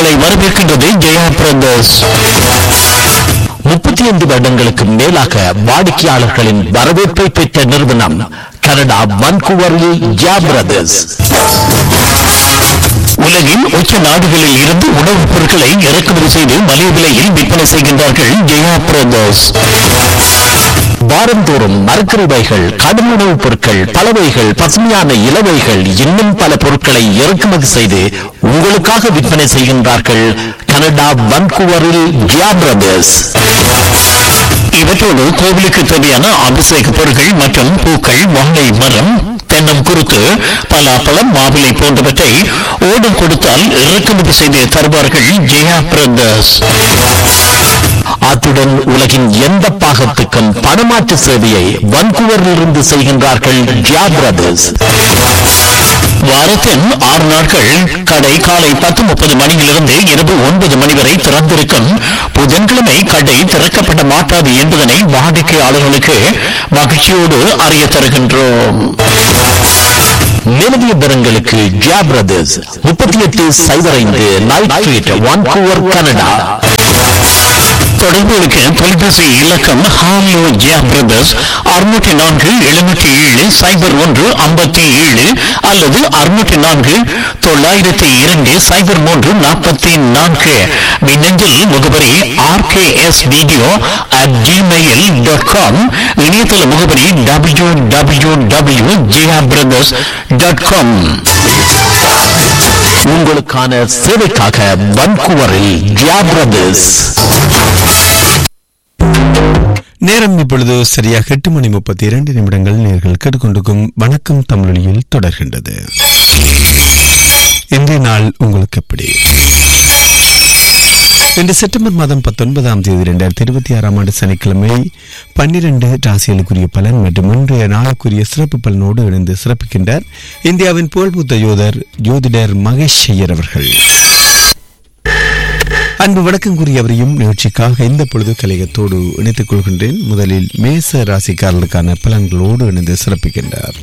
உங்களை வரவேற்கின்றது ஜெயா பிரதர்ஸ் முப்பத்தி ஐந்து வருடங்களுக்கு மேலாக வாடிக்கையாளர்களின் வரவேற்பை பெற்ற நிறுவனம் கனடா வன்கூவரில் ஜெயா பிரதர்ஸ் உலகின் உச்ச நாடுகளில் இருந்து உணவுப் பொருட்களை இறக்குமதி செய்து மலிவு விலையில் விற்பனை செய்கின்றார்கள் ஜெயா பிரதர்ஸ் வாரந்தோறும் மரக்கறிவைகள் கடும் உணவுப் பொருட்கள் பலவைகள் பசுமையான இலவைகள் இன்னும் பல பொருட்களை இறக்குமதி செய்து உங்களுக்காக விற்பனை செய்கின்றார்கள் கனடா வன்கூவரில் ஜியா பிரதர்ஸ் இவற்றோடு கோவிலுக்கு தேவையான அபிஷேக பொருட்கள் மற்றும் பூக்கள் வாழை மரம் தென்னம் குருத்து பலாப்பழம் மாவிலை போன்றவற்றை ஓடம் கொடுத்தால் இறக்குமதி செய்து தருவார்கள் ஜெயா பிரதர்ஸ் அத்துடன் உலகின் எந்த பாகத்துக்கும் பணமாற்று சேவையை வன்கூவரில் இருந்து செய்கின்றார்கள் ஜியா பிரதர்ஸ் வாரத்தின் ஆறு நாட்கள் கடை காலை பத்து முப்பது மணியிலிருந்து இரவு ஒன்பது மணி வரை திறந்திருக்கும் புதன்கிழமை கடை திறக்கப்பட மாட்டாது என்பதனை வாடிக்கையாளர்களுக்கு மகிழ்ச்சியோடு அறிய தருகின்றோம் நிலவிய பெறங்களுக்கு ஜியா பிரதர்ஸ் முப்பத்தி எட்டு சைபர் ஐந்து நைட் ஸ்ட்ரீட் வான்கூவர் கனடா தொடர்புகளுக்கு தொலைபேசி இலக்கம் ஹாலோ ஜியா பிரதர்ஸ் அறுநூற்றி நான்கு எழுநூற்றி ஏழு சைபர் ஒன்று ஐம்பத்தி ஏழு அல்லது அறுநூற்றி நான்கு தொள்ளாயிரத்தி இரண்டு சைபர் மூன்று நாற்பத்தி நான்கு மின்னஞ்சல் முகவரி RKS video at Gmail dot com இணையதள முகவரி W W W Zia brothers dot com உங்களுக்கான சேவைக்காக வன்கூவரில் ஜியா பிரதர்ஸ் நேரம் இப்பொழுது சரியாக எட்டு மணி முப்பத்தி இரண்டு நிமிடங்கள் நேர்கள் கேட்டுக்கொண்டிருக்கும் வணக்கம் தமிழொலியில் தொடர்கின்றது இன்றைய நாள் உங்களுக்கு எப்படி இன்று செப்டம்பர் மாதம் பத்தொன்பதாம் தேதி இரண்டாயிரத்தி இருபத்தி ஆறாம் ஆண்டு சனிக்கிழமை பன்னிரண்டு ராசிகளுக்குரிய பலன் மற்றும் இன்றைய நாளுக்குரிய சிறப்பு பலனோடு இணைந்து சிறப்பிக்கின்றார் இந்தியாவின் புகழ்பூத்த யோதர் ஜோதிடர் மகேஷ் ஐயர் அவர்கள் அன்பு வணக்கம் கூறியவரையும் நிகழ்ச்சிக்காக இந்த பொழுது கலையத்தோடு இணைத்துக் கொள்கின்றேன் முதலில் மேச ராசிக்காரர்களுக்கான பலன்களோடு இணைந்து சிறப்பிக்கின்றார்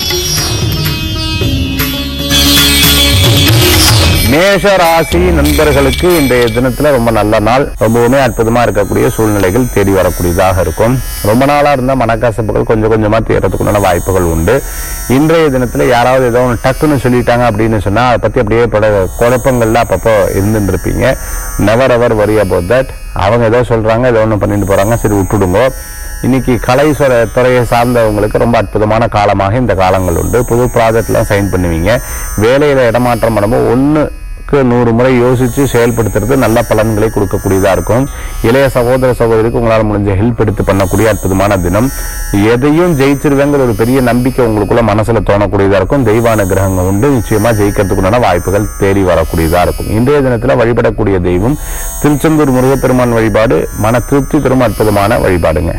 மேஷ ராசி நண்பர்களுக்கு இன்றைய தினத்துல ரொம்ப நல்ல நாள் ரொம்பவுமே அற்புதமா இருக்கக்கூடிய சூழ்நிலைகள் தேடி வரக்கூடியதாக இருக்கும் ரொம்ப நாளா இருந்த மனக்கசப்புகள் கொஞ்சம் கொஞ்சமா தீரத்துக்குண்டான வாய்ப்புகள் உண்டு இன்றைய தினத்துல யாராவது ஏதோ ஒன்று டக்குன்னு சொல்லிட்டாங்க அப்படின்னு சொன்னா அதை பத்தி அப்படியே பட குழப்பங்கள்ல அப்பப்போ இருந்துட்டு இருப்பீங்க never ever worry about that அவங்க ஏதோ சொல்றாங்க ஏதோ ஒன்று பண்ணிட்டு போறாங்க சரி விட்டுடுங்க இன்னைக்கு கலை சொர- துறையை சார்ந்தவங்களுக்கு ரொம்ப அற்புதமான காலமாக இந்த காலங்கள் உண்டு புது ப்ராஜெக்ட்லாம் சைன் பண்ணுவீங்க வேலையில இடமாற்றம் பண்ணும்போது ஒன்றுக்கு நூறு முறை யோசிச்சு செயல்படுத்துறது நல்ல பலன்களை கொடுக்கக்கூடியதா இருக்கும் இளைய சகோதர சகோதரிக்கு உங்களால் முடிஞ்ச ஹெல்ப் எடுத்து பண்ணக்கூடிய அற்புதமான தினம் எதையும் ஜெயிச்சிருவேங்கிற ஒரு பெரிய நம்பிக்கை உங்களுக்குள்ள மனசுல தோணக்கூடியதா இருக்கும் தெய்வான கிரகங்கள் உண்டு நிச்சயமா ஜெயிக்கிறதுக்குண்டான வாய்ப்புகள் தேடி வரக்கூடியதா இருக்கும் இன்றைய தினத்துல வழிபடக்கூடிய தெய்வம் திருச்செந்தூர் முருகப்பெருமான் வழிபாடு மன திருப்தி தரும் அற்புதமான வழிபாடுங்க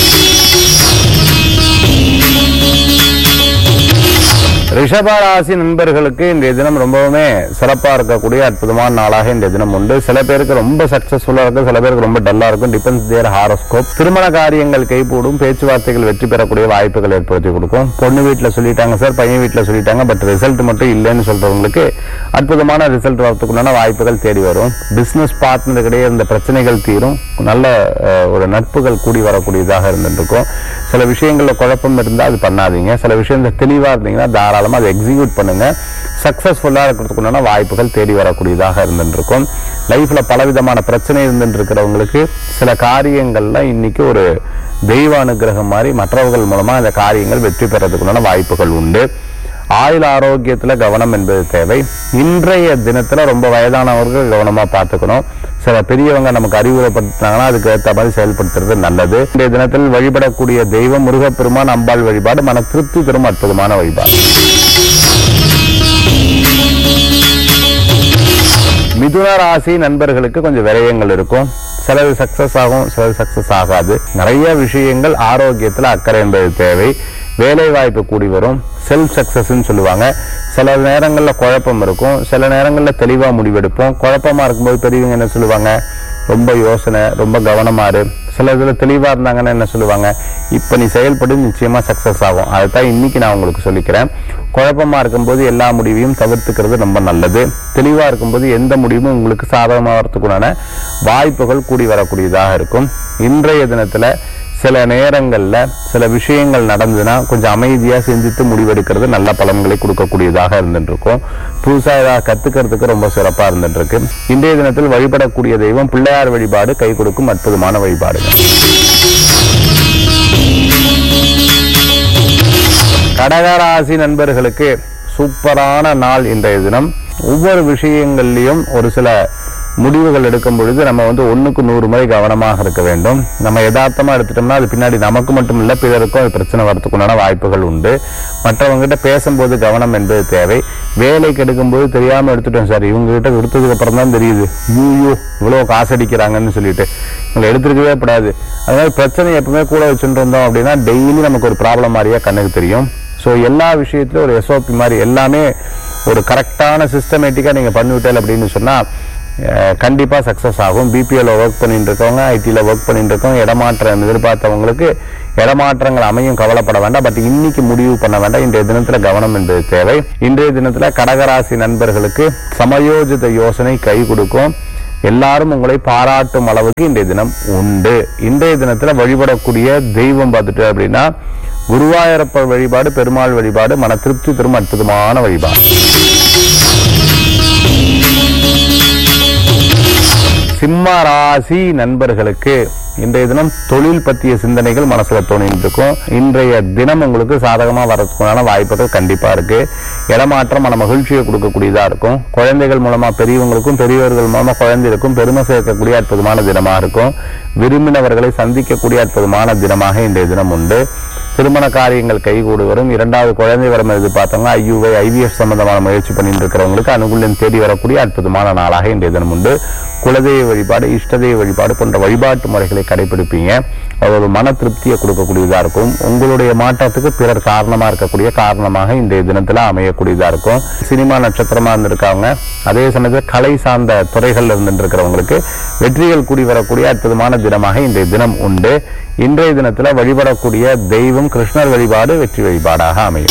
ரிஷபராசி நண்பர்களுக்கு இன்றைய தினம் ரொம்பவுமே சிறப்பா இருக்கக்கூடிய அற்புதமான நாளாக இன்றைய தினம் உண்டு சில பேருக்கு ரொம்ப சக்சஸ்ஃபுல்லா இருக்கும் சில பேருக்கு ரொம்ப டல்லா இருக்கும் டிபெண்ட்ஸ் தேர் ஹாரோஸ்கோப் திருமண காரியங்கள் கைகூடும் பேச்சுவார்த்தைகள் வெற்றி பெறக்கூடிய வாய்ப்புகள் ஏற்படுத்தி கொடுக்கும் பொண்ணு வீட்டுல சொல்லிட்டாங்க சார் பையன் வீட்டுல சொல்லிட்டாங்க பட் ரிசல்ட் மட்டும் இல்லைன்னு சொல்றவங்களுக்கு அற்புதமான ரிசல்ட் வரதுக்குண்டான வாய்ப்புகள் தேடி வரும் பிசினஸ் பார்ட்னருக்கிடையே இருந்த பிரச்சனைகள் தீரும் நல்ல அஹ், ஒரு நட்புகள் கூடி வரக்கூடியதாக இருந்துருக்கும் சில விஷயங்கள்ல குழப்பம் இருந்தால் அது பண்ணாதீங்க சில விஷயங்கள் தெளிவா இருந்தீங்கன்னா தாராளமா அதை எக்ஸிக்யூட் பண்ணுங்க சக்சஸ்ஃபுல்லா இருக்கிறதுக்குண்டான வாய்ப்புகள் தேடி வரக்கூடியதாக இருந்துருக்கும் லைஃப்ல பலவிதமான பிரச்சனை இருந்துட்டு இருக்கிறவங்களுக்கு சில காரியங்கள்ல இன்னைக்கு ஒரு தெய்வ அனுகிரகம் மாதிரி மற்றவர்கள் மூலமா இந்த காரியங்கள் வெற்றி பெறதுக்குண்டான வாய்ப்புகள் உண்டு ஆயுள் ஆரோக்கியத்துல கவனம் என்பது தேவை இன்றைய தினத்துல ரொம்ப வயதானவர்கள் கவனமா பார்த்துக்கணும் சில பெரியவங்க நமக்கு அறிவுரைப்படுத்தினாங்கன்னா அதுக்கு ஏற்ற மாதிரி செயல்படுத்துறது நல்லது இன்றைய தினத்தில் வழிபடக்கூடிய தெய்வம் முருகப்பெருமான் அம்பாள் வழிபாடு மன திருப்தி தரும் அற்புதமான வழிபாடு மிதுன ராசி நண்பர்களுக்கு கொஞ்சம் விரயங்கள் இருக்கும் சிலது சக்சஸ் ஆகும் சிலது சக்சஸ் ஆகாது நிறைய விஷயங்கள் ஆரோக்கியத்துல அக்கறை என்பது தேவை வேலை வாய்ப்பு கூடி வரும் செல்ஃப் சக்சஸ்ன்னு சொல்லுவாங்க சில நேரங்கள்ல குழப்பம் இருக்கும் சில நேரங்கள்ல தெளிவா முடிவெடுப்போம் குழப்பமா இருக்கும்போது பெரியவங்க என்ன சொல்லுவாங்க ரொம்ப யோசனை ரொம்ப கவனமா இரு சில இதுல தெளிவா இருந்தாங்கன்னா என்ன சொல்லுவாங்க இப்ப நீ செயல்படு நிச்சயமா சக்சஸ் ஆகும் அதுதான் இன்னைக்கு நான் உங்களுக்கு சொல்லிக்கிறேன் குழப்பமா இருக்கும்போது எல்லா முடிவையும் தவிர்த்துக்கிறது ரொம்ப நல்லது தெளிவா இருக்கும்போது எந்த முடிவும் உங்களுக்கு சாதகமாக வரத்துக்குண்டான வாய்ப்புகள் கூடி வரக்கூடியதாக இருக்கும் இன்றைய தினத்துல சில நேரங்கள்ல சில விஷயங்கள் நடந்ததுன்னா கொஞ்சம் அமைதியா சிந்தித்து முடிவெடுக்கிறது நல்ல பலன்களை கொடுக்கக்கூடியதாக இருந்துட்டு இருக்கும் புதுசா ஏதாவது கத்துக்கிறதுக்கு ரொம்ப சிறப்பா இருந்துட்டு இருக்கு இன்றைய தினத்தில் வழிபடக்கூடிய தெய்வம் பிள்ளையார் வழிபாடு கை கொடுக்கும் அற்புதமான வழிபாடுகள் கடகராசி நண்பர்களுக்கு சூப்பரான நாள் இன்றைய தினம் ஒவ்வொரு விஷயங்கள்லையும் ஒரு சில முடிவுகள் எடுக்கும் பொழுது நம்ம வந்து ஒண்ணுக்கு நூறு முறை கவனமாக இருக்க வேண்டும் நம்ம யதார்த்தமா எடுத்துட்டோம்னா அது பின்னாடி நமக்கு மட்டும் இல்ல பிறருக்கும் அது பிரச்சனை வரத்துக்குண்டான வாய்ப்புகள் உண்டு மற்றவங்ககிட்ட பேசும்போது கவனம் என்பது தேவை வேலைக்கு எடுக்கும்போது தெரியாம எடுத்துட்டோம் சார் இவங்க கிட்ட கொடுத்ததுக்கு அப்புறம் தான் தெரியுது ஐயோ இவ்வளவு காசடிக்கிறாங்கன்னு சொல்லிட்டு இவங்களை எடுத்துருக்கவே கூடாது அதனால பிரச்சனை எப்பவுமே கூட வச்சுட்டு இருந்தோம் அப்படின்னா டெய்லி நமக்கு ஒரு ப்ராப்ளம் மாதிரியே கண்ணுக்கு தெரியும் ஸோ எல்லா விஷயத்திலும் ஒரு எஸ்ஓபி மாதிரி எல்லாமே ஒரு கரெக்டான சிஸ்டமேட்டிக்காக நீங்கள் பண்ணிவிட்டல் அப்படின்னு சொன்னால் கண்டிப்பாக சக்ஸஸ் ஆகும் பிபிஎல்ல ஒர்க் பண்ணிட்டு இருக்கவங்க ஐடியில் ஒர்க் பண்ணிட்டு இருக்கவங்க இடமாற்றம் எதிர்பார்த்தவங்களுக்கு இடமாற்றங்கள் அமையும் கவலைப்பட வேண்டாம் பட் இன்னைக்கு முடிவு பண்ண வேண்டாம் இன்றைய தினத்தில் கவனம் என்பது தேவை இன்றைய தினத்தில் கடகராசி நண்பர்களுக்கு சமயோஜித யோசனை கை கொடுக்கும் எல்லாரும் உங்களை பாராட்டும் அளவுக்கு இன்றைய தினம் உண்டு இன்றைய தினத்துல வழிபடக்கூடிய தெய்வம் பார்த்துட்டு அப்படின்னா குருவாயூரப்பர் வழிபாடு பெருமாள் வழிபாடு மன திருப்தி தரும் அற்புதமான வழிபாடு சிம்ம ராசி நண்பர்களுக்கு இன்றைய தினம் தொழில் பற்றிய சிந்தனைகள் மனசுல தோணிட்டு இருக்கும் இன்றைய தினம் உங்களுக்கு சாதகமா வரதுக்கான வாய்ப்புகள் கண்டிப்பா இருக்கு இடமாற்றம் மன மகிழ்ச்சியை கொடுக்கக்கூடியதா இருக்கும் குழந்தைகள் மூலமா பெரியவங்களுக்கும் பெரியவர்கள் மூலமா குழந்தைகளுக்கும் பெருமை சேர்க்கக்கூடிய அற்புதமான தினமா இருக்கும் விரும்பினவர்களை சந்திக்கக்கூடிய அற்புதமான தினமாக இன்றைய தினம் உண்டு திருமண காரியங்கள் கைகூடு வரும் இரண்டாவது குழந்தை வரம் எதிர்பார்த்தவங்க ஐயுவை ஐவிஎஃப் சம்பந்தமான முயற்சி பண்ணிட்டு இருக்கிறவங்களுக்கு அனுகூலம் தேடி வரக்கூடிய அற்புதமான நாளாக இன்றைய தினம் உண்டு குலதெய்வ வழிபாடு இஷ்டதெய்வ வழிபாடு போன்ற வழிபாட்டு முறைகளை கடைபிடிப்பீங்க அது ஒரு மன திருப்தியை கொடுக்கக்கூடியதா இருக்கும் உங்களுடைய மாற்றத்துக்கு பிறர் காரணமா இருக்கக்கூடிய காரணமாக இன்றைய தினத்துல அமையக்கூடியதா இருக்கும் சினிமா நட்சத்திரமா இருந்திருக்காங்க அதே சமயத்தில் கலை சார்ந்த துறைகள்ல இருந்துட்டு இருக்கிறவங்களுக்கு வெற்றிகள் கூடி வரக்கூடிய அற்புதமான தினமாக இன்றைய தினம் உண்டு இன்றைய தினத்துல வழிபடக்கூடிய தெய்வம் கிருஷ்ணர் வழிபாடு வெற்றி வழிபாடாக அமையும்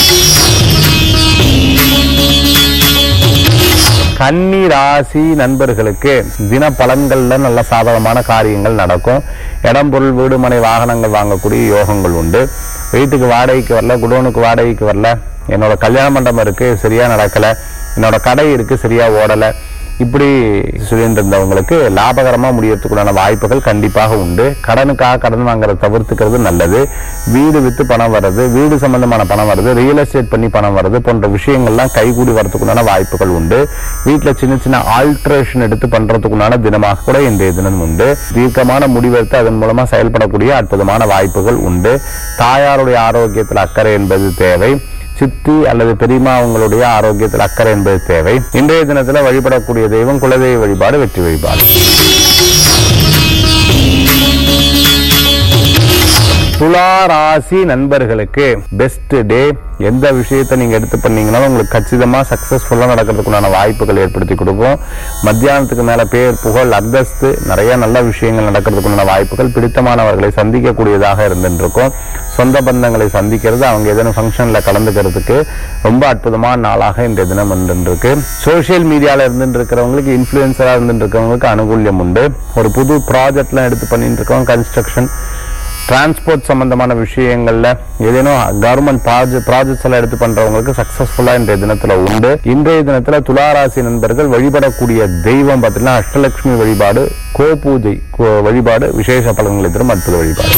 கன்னி ராசி நண்பர்களுக்கு தின பலன்கள்ல நல்ல சாதகமான காரியங்கள் நடக்கும் இடம் பொருள் வீடு மனை வாகனங்கள் வாங்கக்கூடிய யோகங்கள் உண்டு வீட்டுக்கு வாடகைக்கு வரல குடோனுக்கு வாடகைக்கு வரல என்னோட கல்யாண மண்டபம் இருக்கு சரியா நடக்கல என்னோட கடை இருக்கு சரியா ஓடல இப்படி சொல்லிட்டு இருந்தவங்களுக்கு லாபகரமா முடியறதுக்குண்டான வாய்ப்புகள் கண்டிப்பாக உண்டு கடனுக்காக கடன் வாங்குறத தவிர்த்துக்கிறது நல்லது வீடு வித்து பணம் வர்றது வீடு சம்பந்தமான பணம் வருது ரியல் எஸ்டேட் பண்ணி பணம் வருது போன்ற விஷயங்கள்லாம் கைகூடி வரதுக்குண்டான வாய்ப்புகள் உண்டு வீட்டுல சின்ன சின்ன ஆல்ட்ரேஷன் எடுத்து பண்றதுக்குண்டான தினமாக கூட இன்றைய தினம் உண்டு தீர்க்கமான முடிவெடுத்து அதன் மூலமா செயல்படக்கூடிய அற்புதமான வாய்ப்புகள் உண்டு தாயாருடைய ஆரோக்கியத்தில் அக்கறை என்பது தேவை சித்தி அல்லது பெரியமா அவங்களுடைய ஆரோக்கியத்தில் அக்கறை என்பது தேவை இன்றைய தினத்துல வழிபடக்கூடிய தெய்வம் குலதெய்வ வழிபாடு வெற்றி வழிபாடு துலா ராசி நண்பர்களுக்கு பெஸ்ட் டே எந்த விஷயத்தை நீங்க எடுத்து பண்ணீங்கனாலும் உங்களுக்கு கச்சிதமா சக்சஸ்ஃபுல்லா நடக்கிறதுக்குண்டான வாய்ப்புகள் ஏற்படுத்தி கொடுக்கும் மத்தியானத்துக்கு மேல பேர் புகழ் அந்தஸ்து நிறைய நல்ல விஷயங்கள் நடக்கிறதுக்குண்டான வாய்ப்புகள் பிடித்தமானவர்களை சந்திக்கக்கூடியதாக இருந்துட்டு இருக்கும் சொந்த பந்தங்களை சந்திக்கிறது அவங்க ஏதேனும் ஃபங்க்ஷன்ல கலந்துக்கிறதுக்கு ரொம்ப அற்புதமான நாளாக இன்றைய தினம் இருந்துட்டு இருக்கு சோசியல் மீடியால இருந்துட்டு இருக்கிறவங்களுக்கு இன்ஃபுளுசரா இருந்துட்டு இருக்கிறவங்களுக்கு அனுகூல்யம் உண்டு ஒரு புது ப்ராஜெக்ட்லாம் எடுத்து பண்ணிட்டு இருக்கோம் கன்ஸ்ட்ரக்ஷன் டிரான்ஸ்போர்ட் சம்பந்தமான விஷயங்கள்ல ஏதேனும் கவர்மெண்ட் ப்ராஜெக்ட்ஸ் எல்லாம் எடுத்து பண்றவங்களுக்கு சக்சஸ்ஃபுல்லா இன்றைய தினத்துல உண்டு இன்றைய தினத்துல துளாராசி நண்பர்கள் வழிபடக்கூடிய தெய்வம் பார்த்தீங்கன்னா அஷ்டலட்சுமி வழிபாடு கோ பூஜை கோ- வழிபாடு விசேஷ பலன்களை தரும் அற்புத வழிபாடு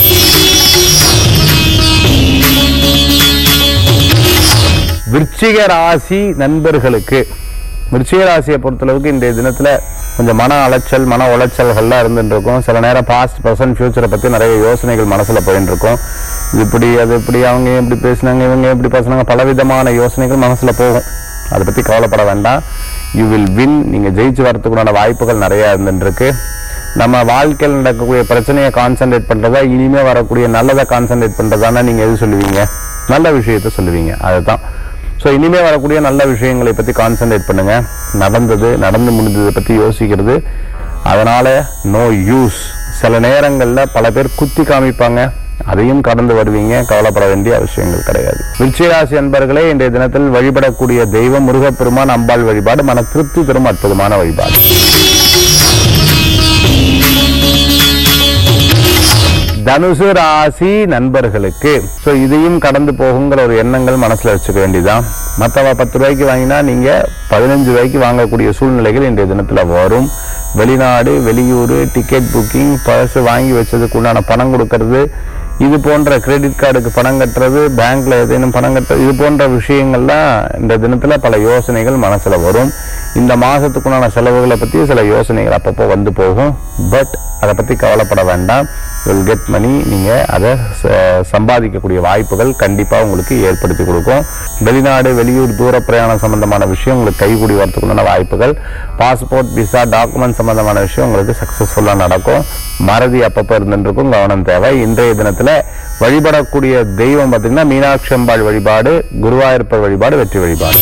விருச்சிக ராசி நண்பர்களுக்கு விருச்சிக ராசியை பொறுத்தளவுக்கு இன்றைய தினத்துல கொஞ்சம் மன அலைச்சல் மன உளைச்சல்கள்லாம் இருந்துட்டு இருக்கும் சில நேரம் பாஸ்ட் ப்ரெசன்ட் ஃபியூச்சரை பத்தி நிறைய யோசனைகள் மனசுல போயிட்டு இருக்கும் இது இப்படி அது இப்படி அவங்க ஏன் இப்படி பேசினாங்க இவங்க ஏன் இப்படி பேசினாங்க பலவிதமான யோசனைகள் மனசுல போகும் அதை பத்தி கவலைப்பட வேண்டாம் யூ வில் வின் நீங்க ஜெயிச்சு வரதுக்குண்டான வாய்ப்புகள் நிறைய இருந்துட்டு இருக்கு நம்ம வாழ்க்கையில் நடக்கக்கூடிய பிரச்சனையை கான்சென்ட்ரேட் பண்றதா இனிமே வரக்கூடிய நல்லதை கான்சென்ட்ரேட் பண்றதானா நீங்க எது சொல்லுவீங்க நல்ல விஷயத்த சொல்லுவீங்க அதுதான் ஸோ இனிமே வரக்கூடிய நல்ல விஷயங்களை பத்தி கான்சென்ட்ரேட் பண்ணுங்க நடந்தது நடந்து முடிந்ததை பத்தி யோசிக்கிறது அதனால நோ யூஸ் சில நேரங்கள்ல பல பேர் குத்தி காமிப்பாங்க அதையும் கடந்து வருவீங்க கவலைப்பட வேண்டிய அவசியங்கள் கிடையாது விருச்சிகராசி அன்பர்களே இன்றைய தினத்தில் வழிபடக்கூடிய தெய்வம் முருகப்பெருமான் அம்பாள் வழிபாடு மன திருப்தி தரும் அற்புதமான வழிபாடு தனுசு ராசி நண்பர்களுக்கு சோ இதையும் கடந்து போகுங்கிற ஒரு எண்ணங்கள் மனசுல வச்சுக்க வேண்டியதான் மத்தவ பத்து ரூபாய்க்கு வாங்கினா நீங்க பதினஞ்சு ரூபாய்க்கு வாங்கக்கூடிய சூழ்நிலைகள் இன்றைய தினத்துல வரும் வெளிநாடு வெளியூர் டிக்கெட் புக்கிங் பர்ஸ் வாங்கி வச்சதுக்கு உண்டான பணம் கொடுக்கறது இது போன்ற கிரெடிட் கார்டுக்கு பணம் கட்டுறது பேங்க்ல ஏதேனும் பணம் கட்டுறது இது போன்ற விஷயங்கள்லாம் இந்த தினத்துல பல யோசனைகள் மனசுல வரும் இந்த மாசத்துக்குண்டான செலவுகளை பத்தி சில யோசனைகள் அப்பப்போ வந்து போகும் பட் அதை பத்தி கவலைப்பட வேண்டாம் வில் கெட் மணி நீங்க அதை ச- சம்பாதிக்கக்கூடிய வாய்ப்புகள் கண்டிப்பா உங்களுக்கு ஏற்படுத்தி கொடுக்கும் வெளிநாடு வெளியூர் தூர பிரயாணம் சம்பந்தமான விஷயம் உங்களுக்கு கைகூடி வரதுக்குண்டான வாய்ப்புகள் பாஸ்போர்ட் விசா டாக்குமெண்ட் சம்பந்தமான விஷயம் உங்களுக்கு சக்சஸ்ஃபுல்லா நடக்கும் மறதி அப்பப்போ இருந்துருக்கும் கவனம் தேவை இன்றைய தினத்துல வழிபடக்கூடிய தெய்வம் பார்த்தீங்கன்னா மீனாட்சி அம்பாள் வழிபாடு குருவாயூர்ப்பர் வழிபாடு வெற்றி வழிபாடு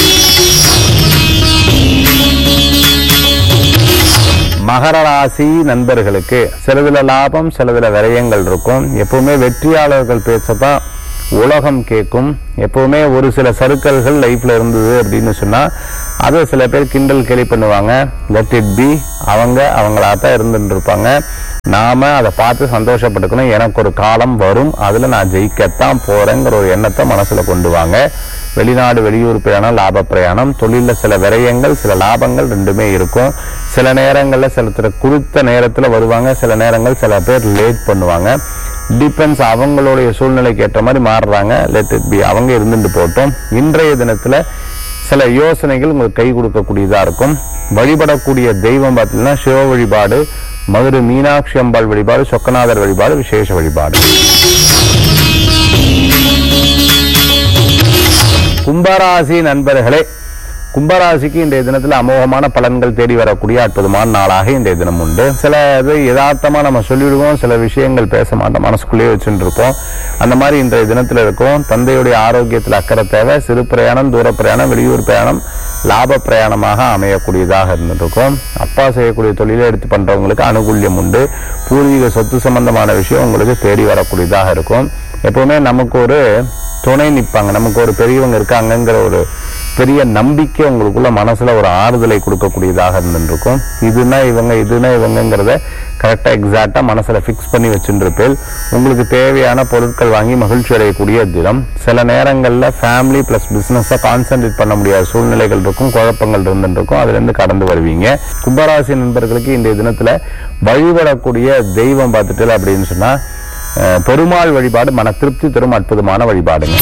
மகர ராசி நண்பர்களுக்கு சிலதுல லாபம் சிலதுல விரயங்கள் இருக்கும் எப்பவுமே வெற்றியாளர்கள் பேச்சதான் உலகம் கேட்கும் எப்பவுமே ஒரு சில சறுக்கல்கள் லைஃப்ல இருந்தது அப்படின்னு சொன்னா அதை சில பேர் கிண்டல் கேலி பண்ணுவாங்க லெட் இட் பி அவங்க அவங்களா தான் இருந்துட்டு இருப்பாங்க நாம அதை பார்த்து சந்தோஷப்பட்டுக்கணும் எனக்கு ஒரு காலம் வரும் அதுல நான் ஜெயிக்கத்தான் போறேங்கிற ஒரு எண்ணத்தை மனசுல கொண்டு வாங்க வெளிநாடு வெளியூர் பிரயாணம் லாப பிரயாணம் தொழில சில விரயங்கள் சில லாபங்கள் ரெண்டுமே இருக்கும் சில நேரங்கள்ல சில சில குறித்த நேரத்துல வருவாங்க சில நேரங்கள் சில பேர் லேட் பண்ணுவாங்க டிபெண்ட்ஸ் அவங்களுடைய சூழ்நிலைக்கு ஏற்ற மாதிரி மாறுறாங்க லெட் இட் பி அவங்க இருந்துட்டு போட்டோம் இன்றைய தினத்துல சில யோசனைகள் உங்களுக்கு கை கொடுக்கக்கூடியதா இருக்கும் வழிபடக்கூடிய தெய்வம் பார்த்தீங்கன்னா சிவ வழிபாடு மதுரை மீனாட்சி அம்பாள் வழிபாடு சொக்கநாதர் வழிபாடு விசேஷ வழிபாடு கும்பராசி நண்பர்களே கும்பராசிக்கு இன்றைய தினத்துல அமோகமான பலன்கள் தேடி வரக்கூடிய அற்புதமான நாளாக இன்றைய தினம் உண்டு சில இது யதார்த்தமா நம்ம சொல்லிடுவோம் சில விஷயங்கள் பேச மாட்டோம் மனசுக்குள்ளேயே வச்சுட்டு இருப்போம் அந்த மாதிரி இன்றைய தினத்துல இருக்கும் தந்தையுடைய ஆரோக்கியத்தில் அக்கறை தேவை சிறு பிரயாணம் தூர பிரயாணம் வெளியூர் பிரயாணம் லாப பிரயாணமாக அமையக்கூடியதாக இருந்துருக்கும் அப்பா செய்யக்கூடிய தொழிலை எடுத்து பண்றவங்களுக்கு அனுகூல்யம் உண்டு பூர்வீக சொத்து சம்பந்தமான விஷயம் உங்களுக்கு தேடி வரக்கூடியதாக இருக்கும் எப்பவுமே நமக்கு ஒரு துணை நிற்பாங்க நமக்கு ஒரு பெரியவங்க இருக்காங்கங்கிற ஒரு பெரிய நம்பிக்கை உங்களுக்குள்ள மனசுல ஒரு ஆறுதலை கொடுக்கக்கூடியதாக இருந்துருக்கும் இதுனா இவங்க இதுனா இவங்கங்கிறத கரெக்டா எக்ஸாக்டா மனசுல ஃபிக்ஸ் பண்ணி வச்சுருப்பேன் உங்களுக்கு தேவையான பொருட்கள் வாங்கி மகிழ்ச்சி அடையக்கூடிய தினம் சில நேரங்கள்ல ஃபேமிலி பிளஸ் பிசினஸை கான்சென்ட்ரேட் பண்ண முடியாத சூழ்நிலைகள் இருக்கும் குழப்பங்கள் இருந்துருக்கும் அதுல இருந்து கடந்து வருவீங்க கும்பராசி நண்பர்களுக்கு இன்றைய தினத்துல வழிபடக்கூடிய தெய்வம் பார்த்துட்டு அப்படின்னு சொன்னா அஹ், பெருமாள் வழிபாடு மன திருப்தி தரும் அற்புதமான வழிபாடுங்க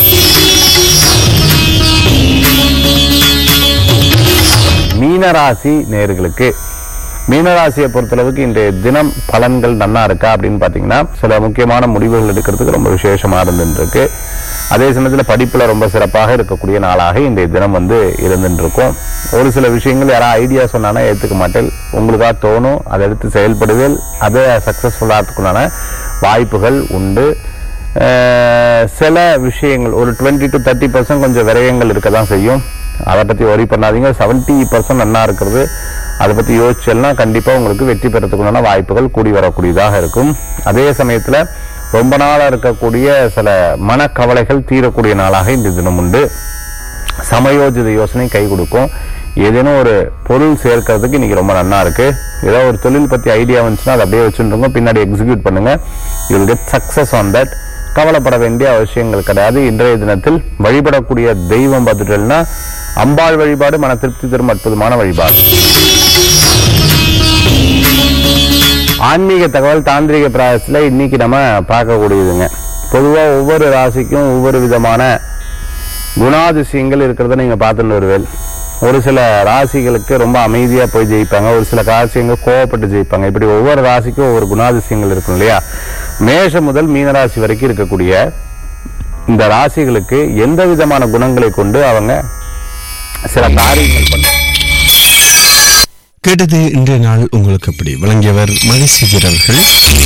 மீனராசி நேர்களுக்கு மீனராசியை பொறுத்தளவுக்கு இன்றைய தினம் பலன்கள் நன்னா இருக்கா அப்படின்னு பாத்தீங்கன்னா சில முக்கியமான முடிவுகள் எடுக்கிறதுக்கு ரொம்ப விசேஷமா இருந்துட்டு இருக்கு அதே சமயத்துல படிப்புல ரொம்ப சிறப்பாக இருக்கக்கூடிய நாளாக இன்றைய தினம் வந்து இருந்துட்டு இருக்கும் ஒரு சில விஷயங்கள் யாராவது ஐடியா சொன்னானா ஏத்துக்க மாட்டேன் உங்களுக்கா தோணும் அதை எடுத்து செயல்படுவேல் அதை சக்சஸ்ஃபுல்லாகிறதுக்குண்டான வாய்ப்புகள் உண்டு அஹ் சில விஷயங்கள் ஒரு டுவெண்ட்டி டு தேர்ட்டி பர்சன்ட் கொஞ்சம் விரயங்கள் இருக்க தான் செய்யும் அதை பற்றி ஒரி பண்ணாதீங்க செவன்ட்டி பர்சன்ட் நல்லா இருக்கிறது அதை பற்றி யோசிச்சல்னா கண்டிப்பாக உங்களுக்கு வெற்றி பெறத்துக்குண்டான வாய்ப்புகள் கூடி வரக்கூடியதாக இருக்கும் அதே சமயத்தில் ரொம்ப நாளாக இருக்கக்கூடிய சில மனக்கவலைகள் தீரக்கூடிய நாளாக இந்த தினம் உண்டு சமயோஜித யோசனை கை கொடுக்கும் ஏதேனும் ஒரு பொருள் சேர்க்கறதுக்கு இன்னைக்கு ரொம்ப நன்னா இருக்கு ஏதோ ஒரு தொழில் பத்தி ஐடியா வந்துச்சுன்னா அதை அப்படியே வச்சுருங்க பின்னாடி எக்ஸிக்யூட் பண்ணுங்க you will get success on that கவலைப்பட வேண்டிய அவசியங்கள் கிடையாது இன்றைய தினத்தில் வழிபடக்கூடிய தெய்வம் பார்த்துட்டோம்னா அம்பாள் வழிபாடு மன திருப்தி தரும் அற்புதமான வழிபாடு ஆன்மீக தகவல் தாந்திரிக பிராயசத்துல இன்னைக்கு நம்ம பார்க்கக்கூடியதுங்க பொதுவா ஒவ்வொரு ராசிக்கும் ஒவ்வொரு விதமான குணாதிசயங்கள் இருக்கிறத நீங்க பார்த்துட்டு வருவேல் ஒரு சில ராசிகளுக்கு ரொம்ப அமைதியா போய் ஜெயிப்பாங்க ஒரு சில ராசிங்க கோவப்பட்டு ஜெயிப்பாங்க இப்படி ஒவ்வொரு ராசிக்கும் ஒவ்வொரு குணாதிசயங்கள் இருக்கும் இல்லையா மேஷம் முதல் மீனராசி வரைக்கும் இருக்கக்கூடிய இந்த ராசிகளுக்கு எந்த விதமான குணங்களை கொண்டு அவங்க சில காரியங்கள் பண்ணுவாங்க கேட்டது இன்றைய நாள் உங்களுக்கு அப்படி வழங்கியவர் மகேஸ்வரர் அவர்கள்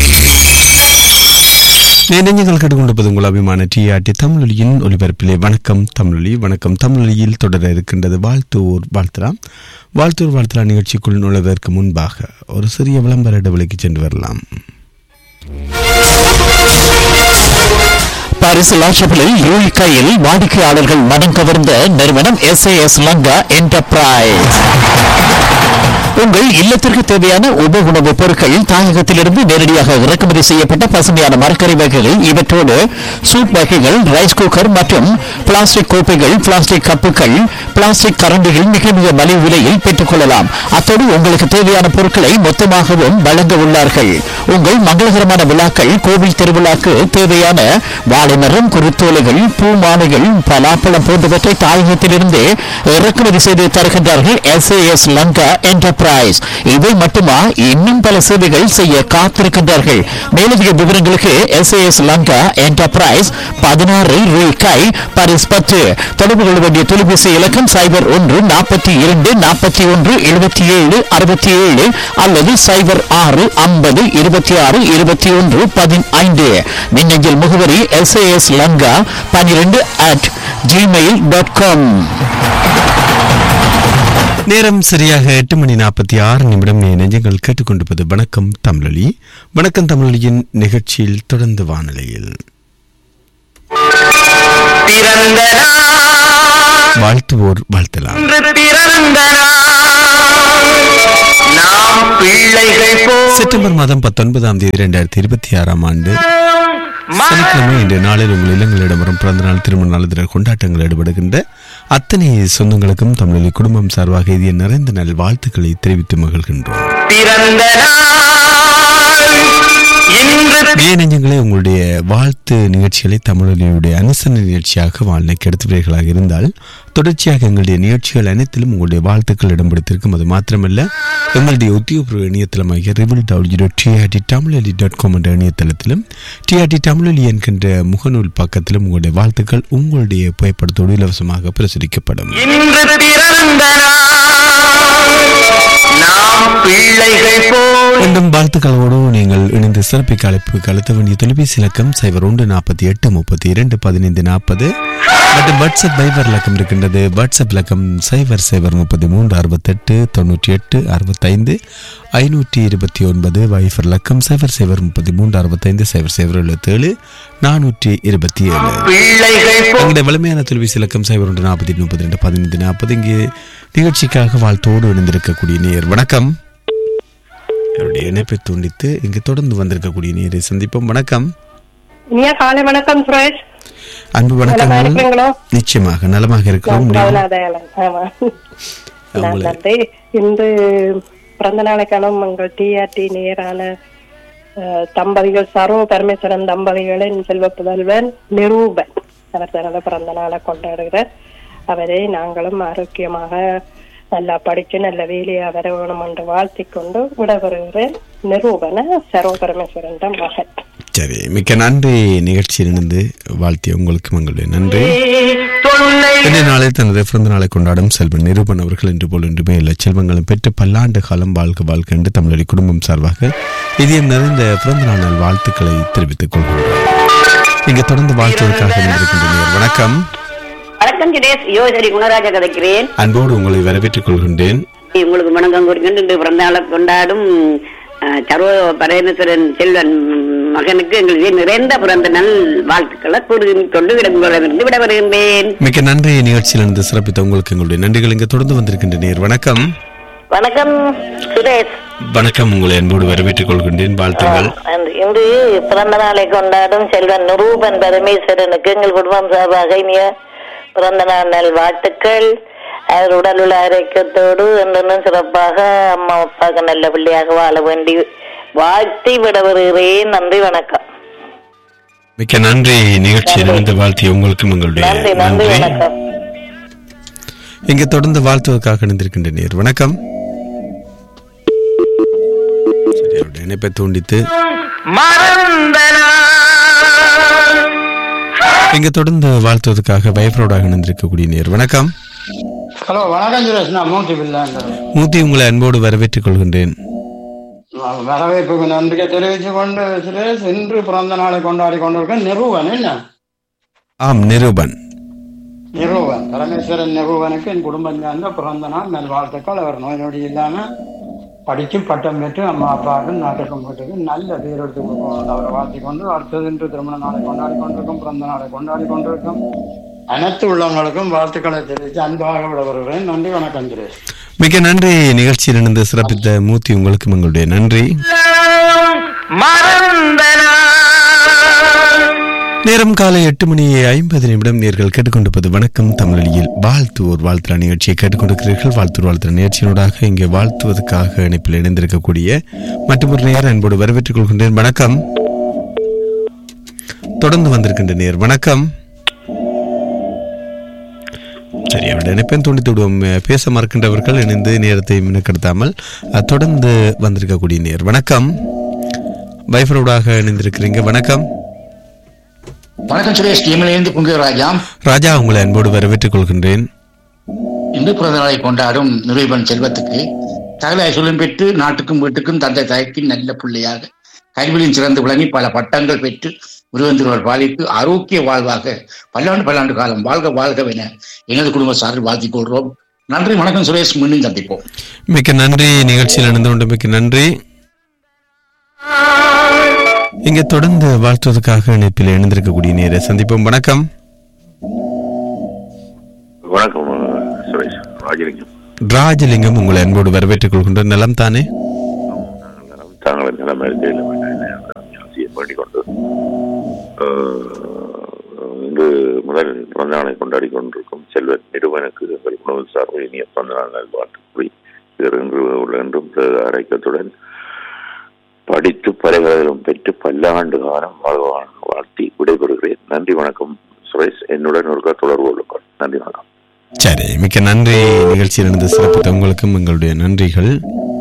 நெஞ்சங்கள் கேட்டுக்கொண்டிருப்பது உங்கள் அபிமான டிஆர்டி தமிழொலியின் ஒலிபரப்பிலே வணக்கம் தமிழொலி வணக்கம் தமிழொலியில் தொடர இருக்கின்றது வாழ்த்தூர் வாழ்த்தலாம் வாழ்த்தூர் வாழ்த்தலாம் நிகழ்ச்சிக்குள் நுழைவதற்கு முன்பாக ஒரு சிறிய விளம்பர இடைவெளிக்கு சென்று வரலாம் பாரிஸ் லாஷபிளில் யூல் கையில் வாடிக்கையாளர்கள் மனம் கவர்ந்த நிறுவனம் எஸ்ஏஎஸ் லங்கா என்டர்பிரைஸ் உங்கள் இல்லத்திற்கு தேவையான உப உணவுப் பொருட்கள் தாயகத்திலிருந்து நேரடியாக இறக்குமதி செய்யப்பட்ட பசுமையான மரக்கறி வகைகள் இவற்றோடு சூப் வகைகள் ரைஸ் குக்கர் மற்றும் பிளாஸ்டிக் கோப்பைகள் பிளாஸ்டிக் கப்புகள் பிளாஸ்டிக் கரண்டிகள் மிக மிக மலிவு விலையில் பெற்றுக் கொள்ளலாம் அத்தோடு உங்களுக்கு தேவையான பொருட்களை மொத்தமாகவும் வழங்க உள்ளார்கள் உங்கள் மங்களகரமான விழாக்கள் கோவில் திருவிழாக்கு தேவையான வாழைமரம் குருத்தோலைகள் பூ மாலைகள் பலாப்பழம் போன்றவற்றை தாயகத்திலிருந்து இறக்குமதி செய்து தருகின்றார்கள் எஸ்ஏஎஸ் லங்கா என்டர்பிரைஸ் இவை மட்டுமா இன்னும் பல சேவைகள் செய்ய காத்திருக்கின்றார்கள் மேலதிக விவரங்களுக்கு எஸ்ஏஎஸ் லங்கா என்டர்பிரைஸ் பதினாறு ரூபாய் பரிஸ் பத்து தொடர்பு கொள்ள வேண்டிய தொலைபேசி இலக்கம் சைபர் ஒன்று நாற்பத்தி இரண்டு நாற்பத்தி ஒன்று எழுபத்தி ஏழு அறுபத்தி ஏழு அல்லது சைபர் ஆறு ஐம்பது இருபத்தி ஆறு இருபத்தி ஒன்று பதினைந்து மின்னஞ்சல் முகவரி எஸ்ஏஎஸ் லங்கா பன்னிரெண்டு அட் ஜிமெயில் டாட் காம் நேரம் சரியாக எட்டு மணி நாற்பத்தி ஆறு நிமிடம் என் நெஞ்சங்கள் கேட்டுக்கொண்டிருப்பது வணக்கம் தமிழொலி வணக்கம் தமிழொலியின் நிகழ்ச்சியில் தொடர்ந்து வானிலையில் பிறந்த நாள் வாழ்த்துவோர் வாழ்த்தலாம் இன்று பிறந்த நாள் நாம் பிள்ளைகள் போல் செப்டம்பர் மாதம் பத்தொன்பதாம் தேதி இரண்டாயிரத்தி இருபத்தி ஆறாம் ஆண்டு சனிக்கிழமை இன்று நாளில் உங்கள் இல்லங்களிடம் வரும் பிறந்த நாள் திருமண நாள் இதர கொண்டாட்டங்கள் ஈடுபடுகின்ற அத்தனை சொந்தங்களுக்கும் தமிழில் குடும்பம் சார்பாக இது நிறைந்த நல் வாழ்த்துக்களை தெரிவித்து மகிழ்கின்றோம் பிறந்த நாள் இன்று ஏ நெஞ்சங்களே உங்களுடைய வாழ்த்து நிகழ்ச்சிகளை தமிழொலியுடைய அனுசரணை நிகழ்ச்சியாக வாழ்நிலைக்கு எடுத்துவீர்களாக இருந்தால் தொடர்ச்சியாக எங்களுடைய நிகழ்ச்சிகள் அனைத்திலும் உங்களுடைய வாழ்த்துக்கள் இடம் பிடித்திருக்கும் அது மாத்திரமல்ல எங்களுடைய உத்தியோகபூர்வ இணையதளமாகிய triple W dot TRT Tamiloli dot com என்ற இணையதளத்திலும் டிஆர்டி தமிழொலி என்கின்ற முகநூல் பக்கத்திலும் உங்களுடைய வாழ்த்துக்கள் உங்களுடைய புகைப்படத்தோடு இலவசமாக பிரசுரிக்கப்படும் இன்று பிறந்த நாள் நாம் பிள்ளைகள் போல் மீண்டும் வாழ்த்துக்களோடு நீங்கள் இணைந்து சிறப்பிக்க அழைப்புக்கு அழுத்த வேண்டிய தொலைபேசி இலக்கம் சைபர் ஒன்று நாற்பத்தி எட்டு முப்பத்தி இரண்டு பதினைந்து நாற்பது மற்றும் வாட்ஸ்அப் பைபர் இலக்கம் இருக்கின்றது வாட்ஸ்அப் இலக்கம் சைபர் சைபர் முப்பத்தி மூன்று அறுபத்தெட்டு தொண்ணூற்றி எட்டு அறுபத்தைந்து ஐநூற்றி இருபத்தி ஒன்பது வைஃபர் இலக்கம் சைபர் சைபர் முப்பத்தி மூன்று அறுபத்தைந்து சைபர் சைபர் எழுபத்தேழு நானூற்றி இருபத்தி ஏழு பிள்ளைகள் போல் எங்களுடைய வலிமையான தொலைபேசி இலக்கம் சைபர் ஒன்று நாற்பத்தி எட்டு முப்பத்தி ரெண்டு பதினைந்து நாற்பது இங்கே நிகழ்ச்சிக்காக வாழ்த்தோடு இணைந்திருக்கக்கூடிய நேர் வணக்கம் என்னுடைய இணைப்பை துண்டித்து இங்கு தொடர்ந்து வந்திருக்கக்கூடிய நேரை சந்திப்போம் வணக்கம் இனியா காலை வணக்கம் சுரேஷ் அன்பு நலமா வணக்கங்கள் இருக்கிறீங்களோ? நிச்சயமாக நலமாக இருக்கிறோம் நான் நீங்கள் கவலாதயாளன். ஆமா நான் அவங்கள- நன்றி இன்று பிறந்த நாளைக்கான உங்கள் டிஆர்டி நேரான அஹ், தம்பதிகள் சரோ பரமேஸ்வரன் தம்பதிகளின் செல்வ புதல்வன் நிரூபன் அவர் தனது பிறந்த நாளை கொண்டாடுகிறார் அவரை நாங்களும் ஆரோக்கியமாக நல்லா படிச்சு நல்ல வேலையை வர வேணும் என்று வாழ்த்திக் கொண்டு விடவருகிறேன் நிரூபன சரோ பரமேஸ்வரன் மகன் சரி மிக்க நன்றி நிகழ்ச்சியில் இணைந்து வாழ்த்திய உங்களுக்கு எங்களுடைய நன்றி தொல்லை இந்த நாளில் தனது பிறந்த நாளை கொண்டாடும் செல்வன் நிரூபன் அவர்கள் இன்று போல் இன்றுமே எல்லா செல்வங்களும் பெற்று பல்லாண்டு காலம் வாழ்க வாழ்க என்று தமிழடி குடும்பம் சார்பாக இதயம் நிறைந்த பிறந்த நாள் நல் வாழ்த்துக்களை தெரிவித்துக் கொள்கின்றோம் இங்க தொடர்ந்து வாழ்த்துவதற்காக வந்திருக்கின்றனர் வணக்கம் வணக்கம் சுரேஷ் யோசரி குணராஜா கதைக்கிறேன் அன்போடு உங்களை வரவேற்றுக் கொள்கின்றேன் உங்களுக்கு வணக்கம் கொடுக்கின்ற இன்று பிறந்த நாளை கொண்டாடும் அஹ், சர்வ பரமேஸ்வரன் செல்வன் மகனுக்கு எங்களுக்கு நிறைந்த பிறந்த நாள் வாழ்த்துக்களை கூறுகின்ற கொண்டு விடமிருந்து விட வருகின்றேன் மிக்க நன்றி நிகழ்ச்சியில் இருந்து சிறப்பித்த உங்களுக்கு எங்களுடைய நன்றிகள் இங்கு தொடர்ந்து வந்திருக்கின்றனர் வணக்கம் வணக்கம் சுரேஷ் வணக்கம் உங்களை அன்போடு வரவேற்றுக் கொள்கின்றேன் வாழ்த்துங்கள் அன்று இன்று பிறந்த நாளை கொண்டாடும் செல்வன் நிரூபன் பரமேஸ்வரனுக்கு எங்கள் குடும்பம் சார்பாக இனிய பிறந்த நாள் நல் வாழ்த்துக்கள் அவர் உடல் உள்ள ஆரோக்கியத்தோடு என்றும் சிறப்பாக அம்மா அப்பாவுக்கு நல்ல பிள்ளையாக வாழ வேண்டி வாழ்த்தி விட வருகிறேன் நன்றி வணக்கம் மிக்க நன்றி நிகழ்ச்சியில் இருந்து வாழ்த்திய உங்களுக்கும் எங்களுடைய நன்றி நன்றி நன்றி வணக்கம் இங்கு தொடர்ந்து வாழ்த்துவதற்காக இணைந்திருக்கின்றனர் வணக்கம் சரி, அவருடைய இணைப்பை துண்டித்து மறந்த நாள் இங்கு தொடர்ந்து வாழ்த்துவதற்காக பயப்பரோடாக இணைந்திருக்கக்கூடிய நேர் வணக்கம் ஹலோ வணக்கம் சுரேஷ் நான் மூர்த்தி பிள்ளைன்றேன் மூர்த்தி உங்களை அன்போடு வரவேற்றுக் கொள்கின்றேன் வரவேற்புக்கு நன்றியை தெரிவித்து கொண்டு சுரேஷ் இன்று பிறந்த நாளை கொண்டாடி கொண்டிருக்க நிறுவன் என்ன ஆம் நிரூபன் நிறுவன் பரமேஸ்வரன் நிறுவனுக்கு என் குடும்பம் சார்ந்த பிறந்த நாள் நல் வாழ்த்துக்கள் அவர் நோய் நொடி இல்லாம படித்து பட்டம் பெற்று அம்மா அப்பாவுக்கும் நாட்டுக்கும் வீட்டுக்கும் நல்ல பேர் எடுத்து கொடுக்கணும் அவரை வாழ்த்தி கொண்டு அடுத்தது இன்று திருமண நாளை கொண்டாடி கொண்டிருக்கும் பிறந்த நாளை கொண்டாடி கொண்டிருக்கும் அனைத்து உள்ளவங்களுக்கும் வாழ்த்துக்களை தெரிவித்து அன்பாக விட வருகிறேன் நன்றி வணக்கம் சுரேஷ் மிக்க நன்றி நிகழ்ச்சியில் இணைந்து சிறப்பித்த மூர்த்தி உங்களுக்கும் எங்களுடைய நன்றி மறந்தனா நேரம் காலை எட்டு மணி ஐம்பது நிமிடம் நேர்கள் கேட்டுக்கொண்டிருப்பது வணக்கம் தமிழில் வாழ்த்துவோர் வாழ்த்துற நிகழ்ச்சியை கேட்டுக்கொண்டிருக்கிறீர்கள் வாழ்த்துவோர் வாழ்த்துற நிகழ்ச்சியினூடாக இங்கே வாழ்த்துவதற்காக இணைப்பில் இணைந்திருக்கக்கூடிய மற்றொரு நேர் அன்போடு வரவேற்றுக் கொள்கின்றேன் வணக்கம் தொடர்ந்து வந்திருக்கின்ற நேர் வணக்கம் சரி அவருடைய இணைப்பையும் துண்டித்து விடுவோம் பேச மறுக்கின்றவர்கள் இணைந்து நேரத்தை மினக்கெடுத்தாமல் அஹ், தொடர்ந்து வந்திருக்கக்கூடிய நேர் வணக்கம் வைஃபரோடாக இணைந்திருக்கிறீங்க வணக்கம் வணக்கம் சுரேஷ் டீமிலிருந்து புங்கிய ராஜா ராஜா உங்களை அன்போடு வரவேற்றுக் கொள்கின்றேன் இந்து பிறந்த நாளை கொண்டாடும் நிறுவன் செல்வத்துக்கு சகல ஐஸ்வர்யம் பெற்று நாட்டுக்கும் வீட்டுக்கும் தந்தை தாய்க்கு நல்ல பிள்ளையாக கல்வியில் சிறந்து விளங்கி பல பட்டங்கள் பெற்று உருவந்திருவர் பாலித்து ஆரோக்கிய வாழ்வாக பல்லாண்டு பல்லாண்டு காலம் வாழ்க வாழ்கவென எனது குடும்ப சார்பில் வாழ்த்திக் கொள்கிறோம் நன்றி வணக்கம் சுரேஷ் மீண்டும் சந்திப்போம் மிக்க நன்றி நிகழ்ச்சியில் இணைந்து கொண்டு மிக்க நன்றி இங்கே தொடர்ந்து வாழ்த்துவதற்காக இணைப்பில் இணைந்திருக்கக்கூடிய நேரை சந்திப்போம் வணக்கம் வணக்கம் சுரேஷ் ராஜலிங்கம் ராஜலிங்கம் உங்களை அன்போடு வரவேற்றுக் கொள்கின்ற நலம் தானே தாங்கள் நிலைமை இருக்கையில் ஆசியை வேண்டிக் கொண்டு ஆஹ், இன்று முதல் பிறந்த நாளை கொண்டாடி கொண்டிருக்கும் செல்வன் நிறுவனுக்கு எங்கள் உணவு சார்பில் இனிய பிறந்த நாள் நல்வாழ்த்து கூறி இன்று உள்ள என்றும் அரைக்கத்துடன் படித்து பலகளிலும் பெற்று பல்லாண்டு காலம் வாழ்வான் வாழ்த்தி விடைபெறுகிறேன் நன்றி வணக்கம் சுரேஷ் என்னுடன் ஒரு தொடர்பு கொள்ளுங்கள் நன்றி வணக்கம் சரி மிக்க நன்றி நிகழ்ச்சியில் இருந்து சிறப்பித்த உங்களுக்கும் எங்களுடைய நன்றிகள்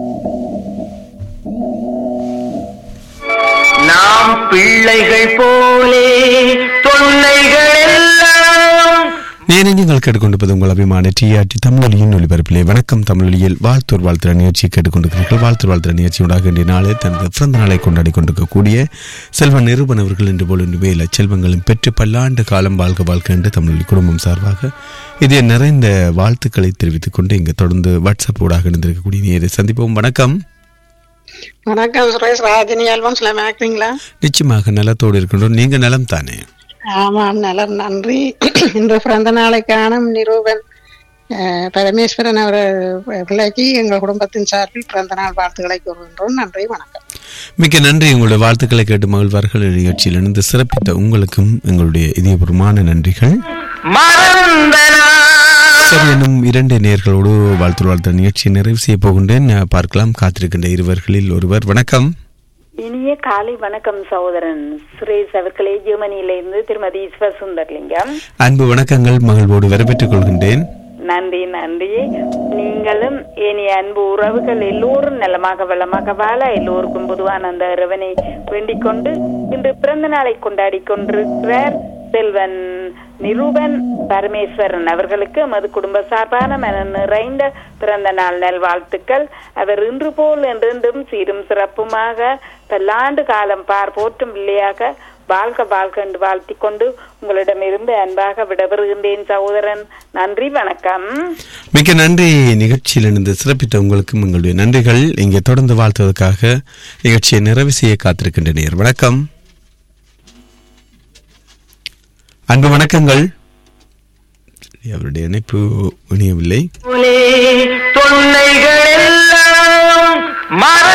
நாம் பிள்ளைகள் போலே தொல்லைகள் எல்லாம் நேரே நீங்கள் கேட்டுக்கொண்டிருப்பது உங்கள் அபிமான டிஆர்டி தமிழொலியின் ஒளிபரப்பிலே வணக்கம் தமிழொலியில் வாழ்த்தூர் வாழ்த்துற நிகழ்ச்சியை கேட்டுக்கொண்டிருக்கிறீர்கள் வாழ்த்தூர் வாழ்த்துற நிகழ்ச்சியோடாக இன்றைய நாளே தனது பிறந்த நாளை கொண்டாடி கொண்டிருக்கக்கூடிய செல்வ நிறுவன அவர்கள் என்று போல் வேல செல்வங்களும் பெற்று பல்லாண்டு காலம் வாழ்க வாழ்க்கை என்று தமிழொலி குடும்பம் சார்பாக இதே நிறைந்த வாழ்த்துக்களை தெரிவித்துக் கொண்டு இங்கு தொடர்ந்து வாட்ஸ்அப் ஊடாக இணைந்திருக்கக்கூடிய நேரை சந்திப்போம் வணக்கம் வணக்கம் சுரேஷ் ராஜினி ஆல்பம் சில மேக்கிறீங்களா நிச்சயமாக நலத்தோடு இருக்கின்றோம் நீங்க நலம் தானே ஆமாம் நலம் நன்றி இன்று பிறந்த நாளை காணும் நிரூபன் அஹ், பரமேஸ்வரன் அவர் பிள்ளைக்கு எங்கள் குடும்பத்தின் சார்பில் பிறந்த நாள் வாழ்த்துக்களை கூறுகின்றோம் நன்றி வணக்கம் மிக்க நன்றி உங்களுடைய வாழ்த்துக்களை கேட்டு மகிழ்வார்கள் நிகழ்ச்சியில் இணைந்து சிறப்பித்த உங்களுக்கும் எங்களுடைய இதயபூர்வமான நன்றிகள் மறந்தனா சரி என்னும் இரண்டு நேர்களோடு வாழ்த்து வாழ்த்த நிகழ்ச்சியை நிறைவு செய்ய போகின்றேன் அஹ், பார்க்கலாம் காத்திருக்கின்ற இருவர்களில் ஒருவர் வணக்கம் இனிய காலை வணக்கம் சகோதரன் சுரேஷ் அவர்களே ஜெர்மனியிலிருந்து திருமதி ஈஸ்வர் சுந்தர்லிங்கம் அன்பு வணக்கங்கள் மகிழ்வோடு வரவேற்றுக் கொள்கின்றேன் நன்றி நன்றி நீங்களும் இனிய அன்பு உறவுகள் எல்லோரும் நலமாக வளமாக வாழ எல்லோருக்கும் பொதுவான அந்த இறைவனை வேண்டிக் கொண்டு இன்று பிறந்த நாளை கொண்டாடி கொண்டிருக்கிறார் செல்வன் நிரூபன் பரமேஸ்வரன் அவர்களுக்கு எமது குடும்ப சார்பான மன நிறைந்த பிறந்த நாள் நல்வாழ்த்துக்கள் அவர் இன்று போல் என்றென்றும் சீரும் சிறப்புமாக பல்லாண்டு காலம் பார் போற்றும் பிள்ளையாக வாழ்க வாழ்க என்று வாழ்த்திக் கொண்டு உங்களிடமிருந்து அன்பாக விடைபெறுகின்றேன் சகோதரன் நன்றி வணக்கம் மிக்க நன்றி நிகழ்ச்சியில் இணைந்து சிறப்பித்த உங்களுக்கும் எங்களுடைய நன்றிகள் இங்கே தொடர்ந்து வாழ்த்துவதற்காக நிகழ்ச்சியை நிறைவு செய்ய காத்திருக்கின்ற நேர் வணக்கம் அன்பு வணக்கங்கள் சரி, அவருடைய இணைப்பு இணையவில்லை போலே தொல்லைகள் எல்லாம் மற